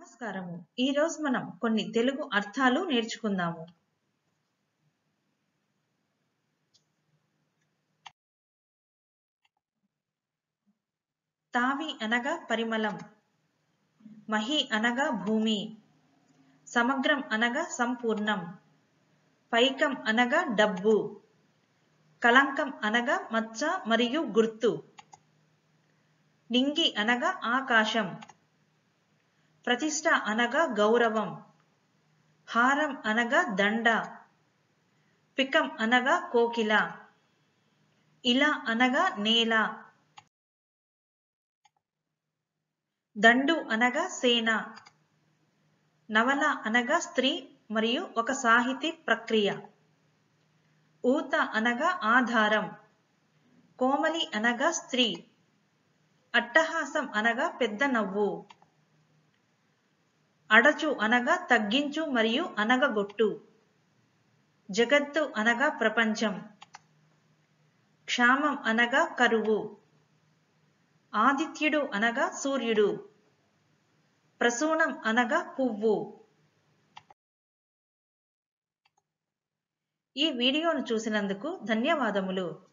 నమస్కారము ఈరోజు మనం కొన్ని తెలుగు అర్థాలు నేర్చుకుందాము తావి అనగా పరిమళం మహి అనగా భూమి సమగ్రం అనగా సంపూర్ణం పైకం అనగా డబ్బు కలంకం అనగా మచ్చ మరియు గుర్తు నింగి అనగా ఆకాశం ప్రతిష్ట అనగా గౌరవం హారం అనగా దండ పికం అనగా కోకిల ఇలా అనగా నేల దండు అనగా సేన నవల అనగా స్త్రీ మరియు ఒక సాహితీ ప్రక్రియ ఊత అనగా ఆధారం కోమలి అనగా స్త్రీ అట్టహాసం అనగా పెద్ద నవ్వు అడచు అనగా తగ్గించు మరియు అనగగొట్టు జగత్తు అనగా ప్రపంచం క్షామం అనగా కరువు ఆదిత్యుడు అనగా సూర్యుడు ప్రసూనం అనగా పువ్వు ఈ వీడియోను చూసినందుకు ధన్యవాదములు